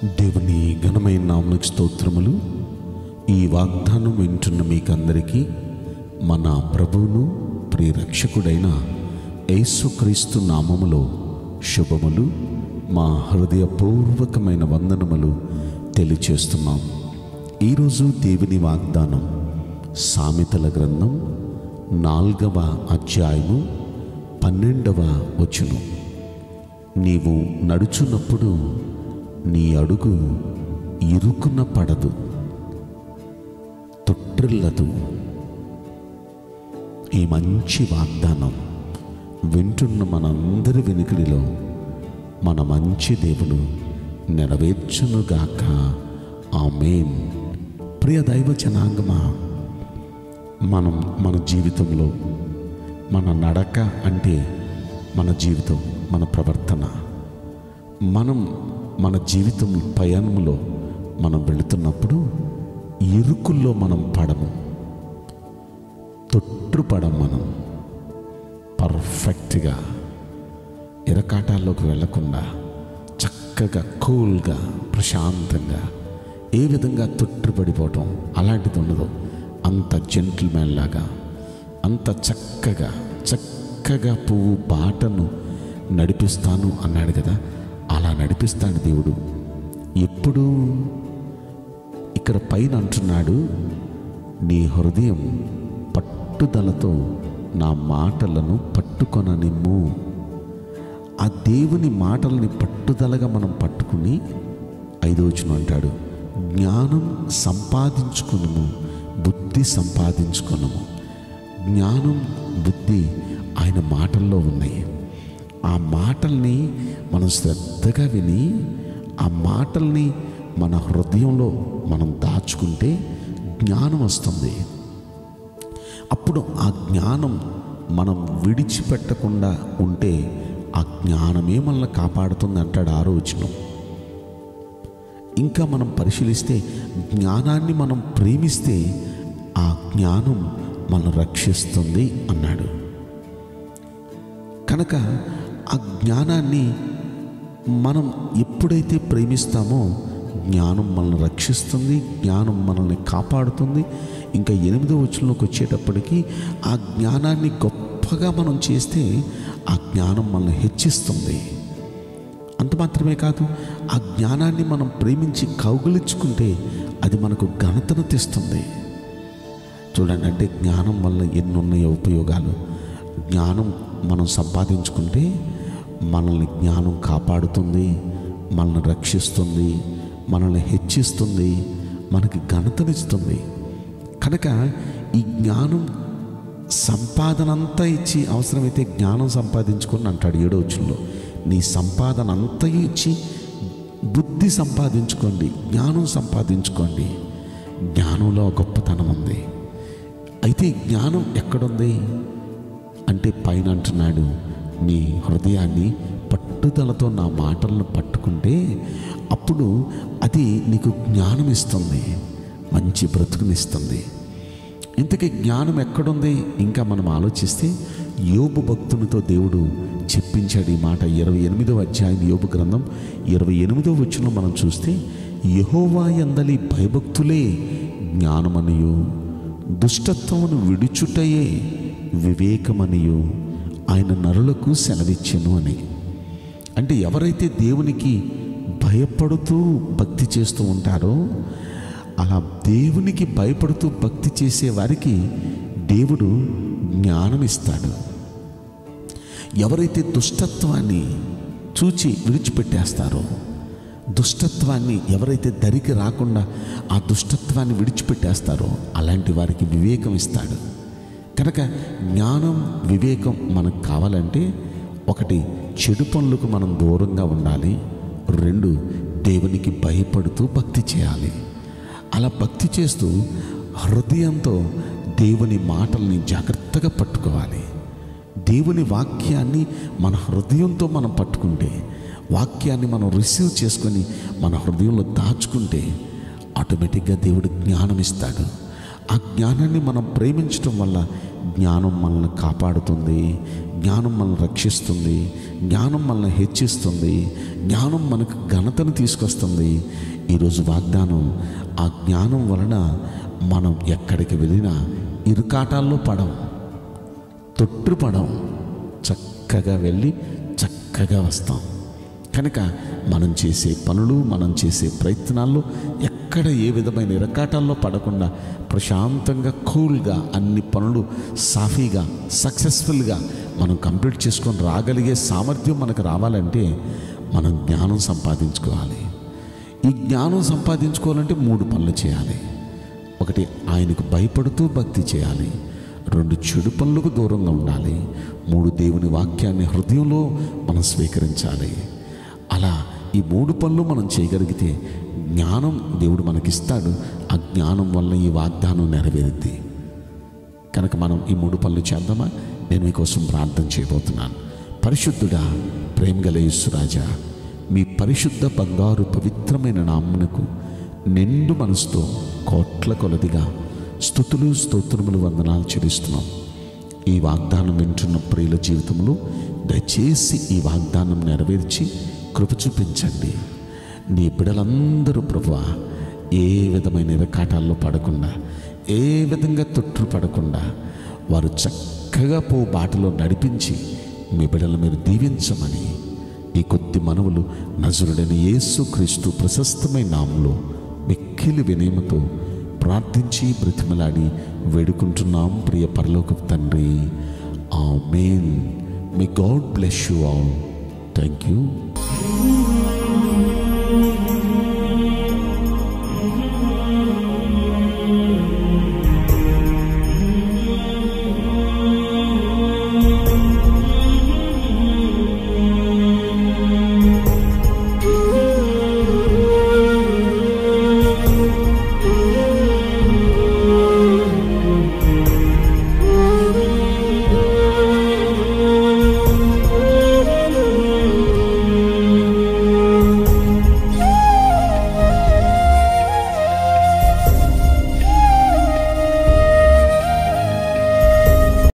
దేవుని ఘనమైన నామకు స్తోత్రములు ఈ వాగ్దానం వింటున్న మీకందరికీ మన ప్రభువును ప్రియరక్షకుడైన యేసుక్రీస్తు నామములో శుభములు మా హృదయపూర్వకమైన వందనములు తెలియచేస్తున్నాం ఈరోజు దేవుని వాగ్దానం సామెతల గ్రంథం నాల్గవ అధ్యాయము పన్నెండవ వచనం నీవు నడుచున్నప్పుడు నీ అడుగు ఇరుకున పడదు తొట్టిల్లదు ఈ మంచి వాగ్దానం వింటున్న మనందరి వెనుకడిలో మన మంచి దేవుడు నెరవేర్చునుగాక ఆమెన్ ప్రియ దైవ జనాంగమా మనం మన జీవితంలో మన నడక అంటే మన జీవితం మన ప్రవర్తన మనం మన జీవితం ప్రయాణంలో మనం వెళుతున్నప్పుడు ఇరుకుల్లో మనం పడము తొట్టుపడం మనం పర్ఫెక్ట్గా ఇరకాటాల్లోకి వెళ్లకుండా చక్కగా కూల్గా ప్రశాంతంగా ఏ విధంగా తొట్టుపడిపోవటం అలాంటిది ఉండదు అంత జెంటిల్మెన్ లాగా అంత చక్కగా చక్కగా పువ్వు బాటను నడిపిస్తాను అన్నాడు కదా అలా నడిపిస్తాడు దేవుడు ఎప్పుడు ఇక్కడ పైన అంటున్నాడు నీ హృదయం పట్టుదలతో నా మాటలను పట్టుకొననిమ్ము ఆ దేవుని మాటల్ని పట్టుదలగా మనం పట్టుకుని ఐదోచును అంటాడు జ్ఞానం సంపాదించుకునము బుద్ధి సంపాదించుకునము జ్ఞానం బుద్ధి ఆయన మాటల్లో ఉన్నాయి ఆ మాటల్ని మనం శ్రద్ధగా విని ఆ మాటల్ని మన హృదయంలో మనం దాచుకుంటే జ్ఞానం వస్తుంది అప్పుడు ఆ జ్ఞానం మనం విడిచిపెట్టకుండా ఉంటే ఆ జ్ఞానమే మనల్ని కాపాడుతుంది అంటాడు ఆ రోజును ఇంకా మనం పరిశీలిస్తే జ్ఞానాన్ని మనం ప్రేమిస్తే ఆ జ్ఞానం మనం రక్షిస్తుంది అన్నాడు కనుక ఆ జ్ఞానాన్ని మనం ఎప్పుడైతే ప్రేమిస్తామో జ్ఞానం మనల్ని రక్షిస్తుంది జ్ఞానం మనల్ని కాపాడుతుంది ఇంకా ఎనిమిదో వచనంలోకి వచ్చేటప్పటికి ఆ జ్ఞానాన్ని గొప్పగా మనం చేస్తే ఆ జ్ఞానం మనల్ని హెచ్చిస్తుంది అంత మాత్రమే కాదు ఆ జ్ఞానాన్ని మనం ప్రేమించి కౌగులించుకుంటే అది మనకు ఘనతను తెస్తుంది చూడండి అంటే జ్ఞానం వల్ల ఎన్ని ఉన్నాయో ఉపయోగాలు జ్ఞానం మనం సంపాదించుకుంటే మనల్ని జ్ఞానం కాపాడుతుంది మనల్ని రక్షిస్తుంది మనల్ని హెచ్చిస్తుంది మనకి ఘనతనిస్తుంది కనుక ఈ జ్ఞానం సంపాదన అంతా ఇచ్చి అవసరమైతే జ్ఞానం సంపాదించుకొని అంటాడు ఏడో వచ్చుల్లో నీ సంపాదన అంతా ఇచ్చి బుద్ధి సంపాదించుకోండి జ్ఞానం సంపాదించుకోండి జ్ఞానంలో గొప్పతనం ఉంది అయితే జ్ఞానం ఎక్కడుంది అంటే పైన అంటున్నాడు నీ హృదయాన్ని పట్టుదలతో నా మాటలను పట్టుకుంటే అప్పుడు అది నీకు జ్ఞానం ఇస్తుంది మంచి బ్రతుకునిస్తుంది ఇంతకీ జ్ఞానం ఎక్కడుంది ఇంకా మనం ఆలోచిస్తే యోబు భక్తునితో దేవుడు చెప్పించాడు ఈ మాట ఇరవై ఎనిమిదవ అధ్యాయం యోబు గ్రంథం ఇరవై ఎనిమిదవ వచ్చిన మనం చూస్తే యహోవా ఎందలి భయభక్తులే జ్ఞానమనియు దుష్టత్వమును విడుచుటయే వివేకమనియు ఆయన నరులకు సెలవిచ్చెను అని అంటే ఎవరైతే దేవునికి భయపడుతూ భక్తి చేస్తూ ఉంటారో అలా దేవునికి భయపడుతూ భక్తి చేసే వారికి దేవుడు జ్ఞానం ఇస్తాడు ఎవరైతే దుష్టత్వాన్ని చూచి విడిచిపెట్టేస్తారో దుష్టత్వాన్ని ఎవరైతే దరికి రాకుండా ఆ దుష్టత్వాన్ని విడిచిపెట్టేస్తారో అలాంటి వారికి వివేకం ఇస్తాడు కనుక జ్ఞానం వివేకం మనకు కావాలంటే ఒకటి చెడు పనులకు మనం దూరంగా ఉండాలి రెండు దేవునికి భయపడుతూ భక్తి చేయాలి అలా భక్తి చేస్తూ హృదయంతో దేవుని మాటల్ని జాగ్రత్తగా పట్టుకోవాలి దేవుని వాక్యాన్ని మన హృదయంతో మనం పట్టుకుంటే వాక్యాన్ని మనం రిసీవ్ చేసుకొని మన హృదయంలో దాచుకుంటే ఆటోమేటిక్గా దేవుడు జ్ఞానం ఇస్తాడు ఆ జ్ఞానాన్ని మనం ప్రేమించడం వల్ల జ్ఞానం మనల్ని కాపాడుతుంది జ్ఞానం మనల్ని రక్షిస్తుంది జ్ఞానం మనల్ని హెచ్చిస్తుంది జ్ఞానం మనకు ఘనతను తీసుకొస్తుంది ఈరోజు వాగ్దానం ఆ జ్ఞానం వలన మనం ఎక్కడికి వెళ్ళినా ఇరుకాటాల్లో పడం తొట్టుపడం చక్కగా వెళ్ళి చక్కగా వస్తాం కనుక మనం చేసే పనులు మనం చేసే ప్రయత్నాల్లో ఎక్కడ ఏ విధమైన ఇరకాటాల్లో పడకుండా ప్రశాంతంగా కూల్గా అన్ని పనులు సాఫీగా సక్సెస్ఫుల్గా మనం కంప్లీట్ చేసుకొని రాగలిగే సామర్థ్యం మనకు రావాలంటే మనం జ్ఞానం సంపాదించుకోవాలి ఈ జ్ఞానం సంపాదించుకోవాలంటే మూడు పనులు చేయాలి ఒకటి ఆయనకు భయపడుతూ భక్తి చేయాలి రెండు చెడు పనులకు దూరంగా ఉండాలి మూడు దేవుని వాక్యాన్ని హృదయంలో మనం స్వీకరించాలి అలా ఈ మూడు పనులు మనం చేయగలిగితే జ్ఞానం దేవుడు మనకిస్తాడు ఆ జ్ఞానం వల్ల ఈ వాగ్దానం నెరవేరుద్ది కనుక మనం ఈ మూడు పనులు చేద్దామా నేను మీకోసం ప్రార్థన చేయబోతున్నాను పరిశుద్ధుడా ప్రేమగల యేసురాజా మీ పరిశుద్ధ బంగారు పవిత్రమైన నామ్మునకు నిండు మనసుతో కోట్ల కొలదిగా స్థుతులు స్తోత్రములు వందనాలు చెల్లిస్తున్నాం ఈ వాగ్దానం వింటున్న ప్రియుల జీవితంలో దయచేసి ఈ వాగ్దానం నెరవేర్చి కృప చూపించండి నీ బిడలందరూ ప్రభువా ఏ విధమైన ఇరకాటాల్లో పడకుండా ఏ విధంగా తొట్టు పడకుండా వారు చక్కగా పో బాటలో నడిపించి మీ బిడలు మీరు దీవించమని ఈ కొద్ది మనవులు నజరుడైన యేసు క్రీస్తు ప్రశస్తమైన నామంలో మిక్కిలి వినయమతో ప్రార్థించి బ్రతిమలాడి వేడుకుంటున్నాం ప్రియ పరలోకపు తండ్రి ఆ మెయిన్ మీ God bless you all thank you